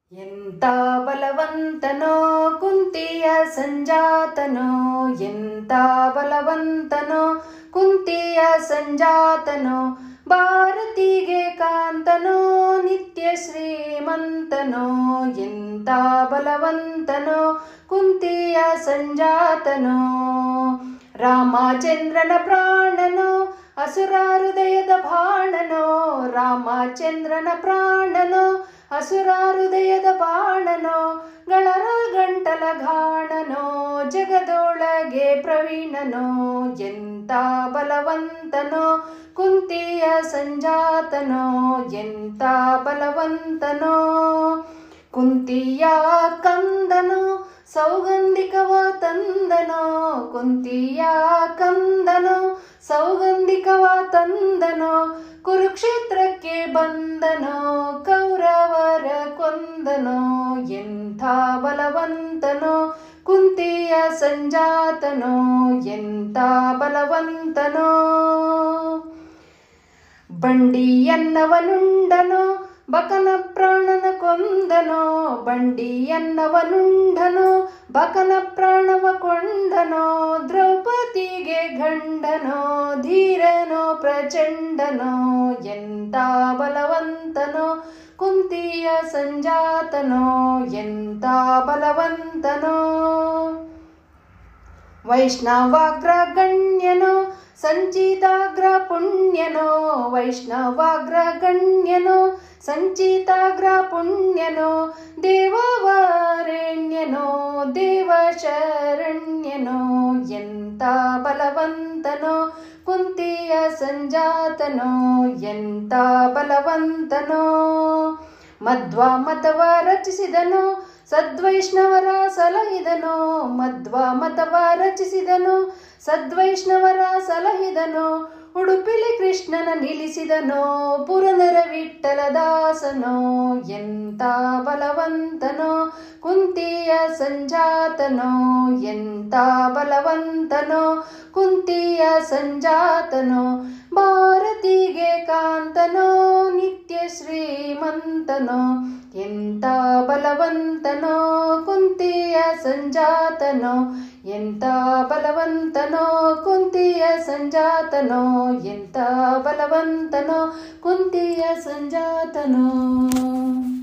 ಎಂತ ಬಲವಂತನೋ ಕುಂತಿಯ ಸಂಜಾತನೋ ಎಂತ ಬಲವಂತನೋ ಕುಂತಿಯ ಸಂಜಾತನೋ ಭಾರತಿಗೆ ಕಾಂತನೋ ನಿತ್ಯ ಶ್ರೀಮಂತನೋ ಎಂತ ಬಲವಂತನೋ ಕುಂತಿಯ ಸಂಜಾತನೋ ರಾಮಚಂದ್ರನ ಪ್ರಾಣನೋ ಅಸುರ ಹೃದಯದ ಬಾಣನೋ ರಾಮಚಂದ್ರನ ಪ್ರಾಣನೋ ಅಸುರ ಹೃದಯದ ಬಾಣನೋ ಗಳರ ಗಂಟಲ ಘಾಣನೋ ಜಗದೊಳಗೆ ಪ್ರವೀಣನೋ ಎಂತ ಬಲವಂತನೋ ಕುಂತಿಯ ಸಂಜಾತನೋ ಎಂತ ಬಲವಂತನೋ ಕುಂತಿಯ ಕಂದನೋ ಸೌಗಂಧಿಕವ ತಂದನೋ ಕುಂತಿಯ ಕಂದನೋ ಸೌಗಂಧಿಕವ ತಂದನೋ ಕುರುಕ್ಷೇತ್ರಕ್ಕೆ ಬಂದನೋ ಕೌರವರ ಕೊಂದನೋ ಎಂಥ ಬಲವಂತನೋ ಕುಂತಿಯ ಸಂಜಾತನೋ ಎಂಥ ಬಲವಂತನೋ ಬಂಡಿಯನ್ನವನುಂಡನೋ ಬಕನ ಪ್ರಾಣನ ಕೊಂದನೋ ಬಂಡಿಯನ್ನವನುಂಡನೋ ಬಕನ ಪ್ರಾಣವ ಕೊಂಡನೋ ದ್ರೌಪದಿಗೆ ಗಂಡನೋ ಧೀರನೋ ಪ್ರಚಂಡನೋ ಎಂತ ಬಲವಂತನೋ ಕುಂತಿಯ ಸಂಜಾತನೋ ಎಂತ ಬಲವಂತನೋ ವೈಷ್ಣವಾಗ್ರ ಗಣ್ಯನೋ ಸಂಚಿತಾಗ್ರ ಪುಣ್ಯನೋ ವೈಷ್ಣವಾಗ್ರ ಗಣ್ಯನೋ ಸಂಚಿತಾಗ್ರ ಪುಣ್ಯನೋ ದೇವವರೆಣ್ಯನೋ ದೇವ ಶರಣ್ಯನೋ ಎಂತ ಬಲವಂತನೋ ಕುಂತಿಯ ಸಂಜಾತನೋ ಎಂತ ಬಲವಂತನೋ ಮಧ್ವ ಮತವ ರಚಿಸಿದನು ಸದ್ವೈಷ್ಣವರ ಸಲಹಿದನು ಮಧ್ವ ಮತವ ರಚಿಸಿದನು ಸದ್ವೈಷ್ಣವರ ಸಲಹಿದನು ಉಡುಪಿಲಿ ಕೃಷ್ಣನ ನಿಲ್ಲಿಸಿದನೋ ಪುರನರ ವಿಠಲ ದಾಸನೋ ಎಂತ ಬಲವಂತನೋ ಕುಂತಿಯ ಸಂಜಾತನೋ ಎಂತ ಬಲವಂತನೋ ಕುಂತಿಯ ಸಂಜಾತನೋ ಭಾರತಿಗೆ ಕಾಂತನೋ ನಿತ್ಯ ಶ್ರೀಮಂತನೋ ಎಂತ ಬಲವಂತನೋ ಕುಂತಿಯ ಸಂಜಾತನೋ ಎಂತ ಬಲವಂತನೋ ಕುಂತಿಯ ಸಂಜಾತನೋ ಎಂತ ಬಲವಂತನೋ ಕುಂತಿಯ ಸಂಜಾತನೋ